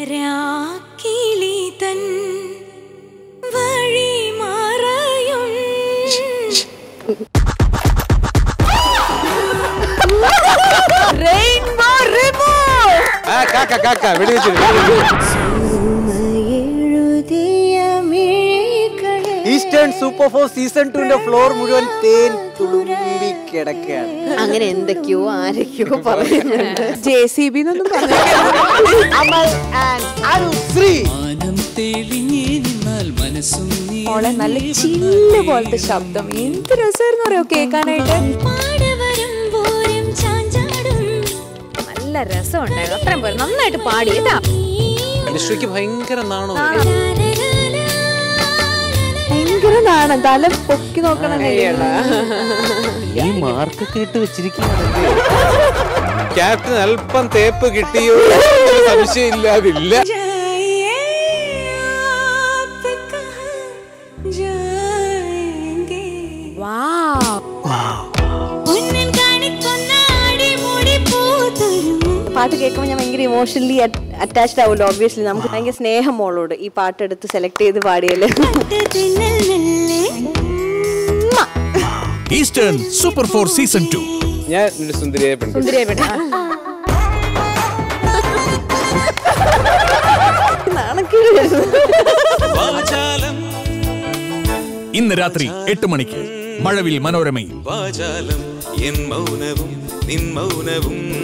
രാക്കിളി തൻ വഴി മറയും റെയിൻബോ റിമൂവ് ആ കാക്ക കാക്ക വെടിവെച്ചു എഴുതിയ മിഴികളെ ഈസ്റ്റേൺ സൂപ്പർ ഫോർ സീസൺ ടുവിന്റെ ഫ്ലോർ മുഴുവൻ തേൻ തുളുമ്പി കിടക്കുകയാണ് അങ്ങനെ എന്തൊക്കെയോ ആരൊക്കെയോ പറയുന്നുണ്ട് ജെ സി ബി എന്നൊന്നും പറഞ്ഞു അമൽ ആൻഡ് അനുശ്രീ മാനം തെളിഞ്ഞേ നിന്നാൽ മനസ്സും മോളെ നല്ല ചില്ല് പോലത്തെ ശബ്ദം എന്ത് രസമായിരുന്നു അറിയോ കേൾക്കാനായിട്ട് പാടവരും പോരും ചാഞ്ചാടും നല്ല രസമുണ്ടായിരുന്നു അത്രയും പേര് നന്നായിട്ട് പാടി കേട്ടാ അനുശ്രീക്ക് ഭയങ്കര നാണോ ഭയങ്കര നാണം തല പൊക്കി നോക്കണം ഈ മാർക്കൊക്കെ ഇട്ട് വെച്ചിരിക്കുകയാണല്ലേ ക്യാപ്റ്റൻ അല്പം തേപ്പ് കിട്ടിയോ സംശയമില്ലാതില്ല जाइए आप कहाँ जाएंगे പൊന്നൻ കാണിക്കൊന്ന അടിമുടി പൂത്തുരുമ്പും പാട്ട് കേൾക്കുമ്പോൾ ഞാൻ ഭയങ്കര ഇമോഷണലി അറ്റാച്ച്ഡ് ആവുമല്ലോ ഒബ്വിയസ്ലി നമുക്ക് ഭയങ്കര സ്നേഹം മോളോട് ഈ പാട്ടെടുത്ത് സെലക്ട് ചെയ്ത് പാടിയല്ലേ തിന്നൽ മെല്ലെ eastern super four season two ഞാൻ ഒരു സുന്ദരിയായ പെൺകുട്ടി സുന്ദരിയായി പെണ്ണ നാണക്കേട് വരുന്നു വാചാലം ഇന്ന് രാത്രി എട്ട് മണിക്ക് മഴവിൽ മനോരമയിൽ വാചാലം എൻ മൗനവും നിൻ മൗനവും